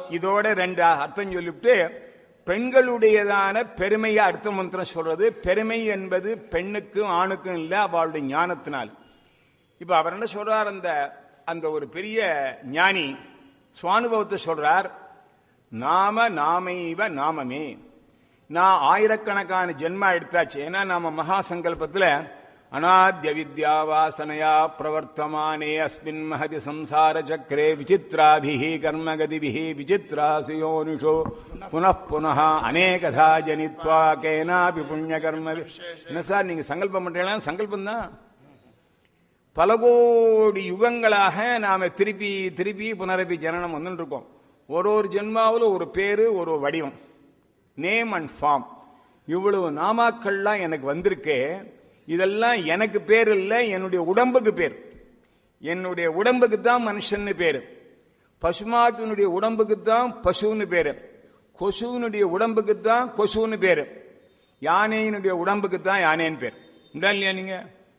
இதோட ரெண்டு அர்த்தம் சொல்லிவிட்டு பெண்களுடையதான பெருமையை அடுத்த மந்திரம் சொல்றது பெருமை என்பது பெண்ணுக்கும் ஆணுக்கும் இல்லை அவளுடைய ஞானத்தினால் இப்ப அவர் என்ன சொல்றார் அந்த அந்த ஒரு பெரிய ஞானி சுவானுபவத்தை சொல்றார் நாம நாமைவ நாமமே நான் ஆயிரக்கணக்கான ஜென்மா எடுத்தாச்சு ஏன்னா நாம மகா சங்கல்பத்துல அநாத்திய வித்யா வாசனையா பிரவர்த்தமானே அஸ்மின் மகதி சம்சார சக்கரே விசித்ராபிஹி கர்மகதிபிஹி விசித்ராசுயோனுஷோ புனః புனः அநேகதா ஜனித்வா கேனாபி புண்ணிய கர்ம என்ன சார் நீங்க சங்கல்பம் பண்றீங்களா சங்கல்பம் தான் பல கோடி யுகங்களாக நாம திருப்பி திருப்பி புனரப்பி ஜனனம் வந்துட்டு இருக்கோம் ஒரு ஒரு ஜென்மாவில் ஒரு பேரு ஒரு வடிவம் நேம் அண்ட் ஃபார்ம் இவ்வளவு நாமாக்கள்லாம் எனக்கு வந்திருக்கே இதெல்லாம் எனக்கு பேர் இல்லை என்னுடைய உடம்புக்கு பேர் என்னுடைய உடம்புக்கு தான் மனுஷன்னு பேரு பசுமாட்டினுடைய உடம்புக்கு தான் பசுன்னு பேரு கொசுவினுடைய உடம்புக்கு தான் கொசுன்னு பேரு யானையினுடைய உடம்புக்கு தான் யானைன்னு பேர் உண்டா இல்லையா நீங்க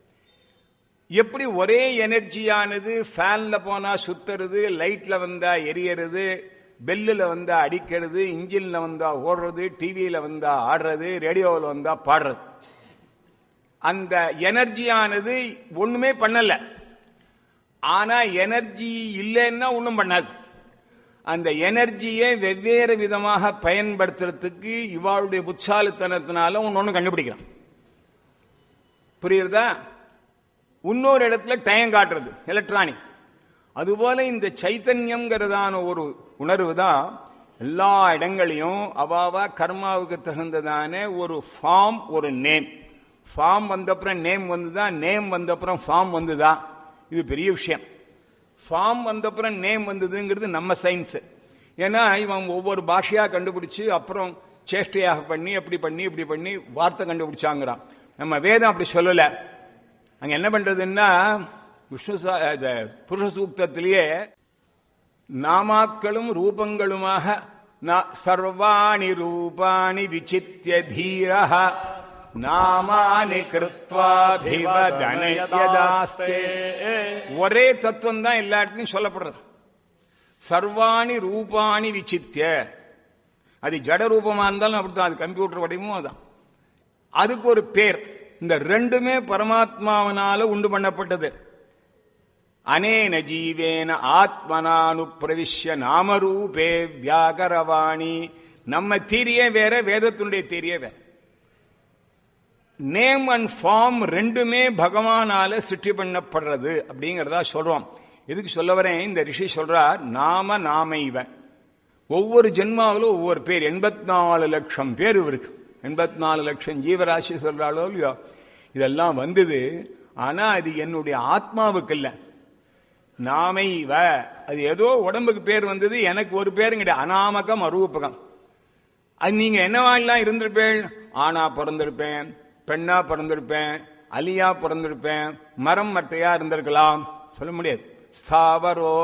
எப்படி ஒரே எனர்ஜியானது ஃபேன்ல போனா சுத்துறது லைட்ல வந்தா எரியறது பெல்லுல வந்தா அடிக்கிறது இன்ஜின்ல வந்தா ஓடுறது டிவியில வந்தா ஆடுறது ரேடியோவில் வந்தா பாடுறது அந்த எனர்ஜியானது ஒண்ணுமே பண்ணல ஆனா எனர்ஜி இல்லைன்னா ஒண்ணும் பண்ணாது அந்த எனர்ஜியை வெவ்வேறு விதமாக பயன்படுத்துறதுக்கு இவாளுடைய புத்தாலித்தனத்தினால ஒன்னு ஒண்ணு கண்டுபிடிக்கலாம் புரியுறதா இன்னொரு இடத்துல டைம் காட்டுறது எலக்ட்ரானிக் அதுபோல இந்த சைத்தன்யம்ங்கிறதான ஒரு உணர்வு தான் எல்லா இடங்களையும் அவாவா கர்மாவுக்கு தகுந்ததான ஒரு ஃபார்ம் ஒரு நேம் ஃபார்ம் வந்தப்புறம் நேம் வந்துதான் நேம் வந்தப்புறம் ஃபார்ம் வந்துதா இது பெரிய விஷயம் ஃபார்ம் வந்தப்புறம் நேம் வந்ததுங்கிறது நம்ம சயின்ஸ் ஏன்னா இவன் ஒவ்வொரு பாஷையா கண்டுபிடிச்சு அப்புறம் சேஷ்டையாக பண்ணி அப்படி பண்ணி இப்படி பண்ணி வார்த்தை கண்டுபிடிச்சாங்கிறான் நம்ம வேதம் அப்படி சொல்லல அங்க என்ன பண்றதுன்னா விஷ்ணு சா- இந்த புருஷ சூக்தத்திலேயே நாமாக்களும் ரூபங்களுமாக ந- சர்வாணி ரூபாணி விசித்திய தீரஹ நாமானி கிருத்வாபிவதனயதாஸ்தே ஒரே தத்துவம் தான் எல்லா இடத்துலையும் சொல்லப்படுறது சர்வாணி ரூபாணி விசித்திய அது ஜட ரூபமா இருந்தாலும் அப்படித்தான் அது கம்ப்யூட்டர் வடிவமும் அதான் அதுக்கு ஒரு பேர் இந்த ரெண்டுமே பரமாத்மாவனால உண்டு பண்ணப்பட்டது அனேன ஜீவேன ஆத்மனானு பிரவிஷ்ய நாமரூபே வியாகரவாணி நம்ம தீரியே வேற வேதத்துடைய தீரியே வேற நேம் அண்ட் ஃபார்ம் ரெண்டுமே பகவானால சிருஷ்டி பண்ணப்படுறது அப்படிங்கறதா சொல்றோம் எதுக்கு சொல்ல வரேன் இந்த ரிஷி சொல்றார் நாம நாம இவன் ஒவ்வொரு ஜென்மாவிலும் ஒவ்வொரு பேர் எண்பத்தி நாலு லட்சம் பேர் இவருக்கு எண்பத்தி நாலு லட்சம் ஜீவராசி சொல்றாளோ இல்லையோ இதெல்லாம் வந்தது ஆனா அது என்னுடைய ஆத்மாவுக்கு இல்லை நாமை இவ அது ஏதோ உடம்புக்கு பேர் வந்தது எனக்கு ஒரு பேரும் கிடையாது அனாமகம் அரூபகம் அது நீங்க என்னவாலாம் இருந்திருப்பேன் ஆணா பிறந்திருப்பேன் பெண்ணா பிறந்திருப்பேன் அலியா பிறந்திருப்பேன் மரம் மட்டையா இருந்திருக்கலாம் சொல்ல முடியாது ஸ்தாவரோ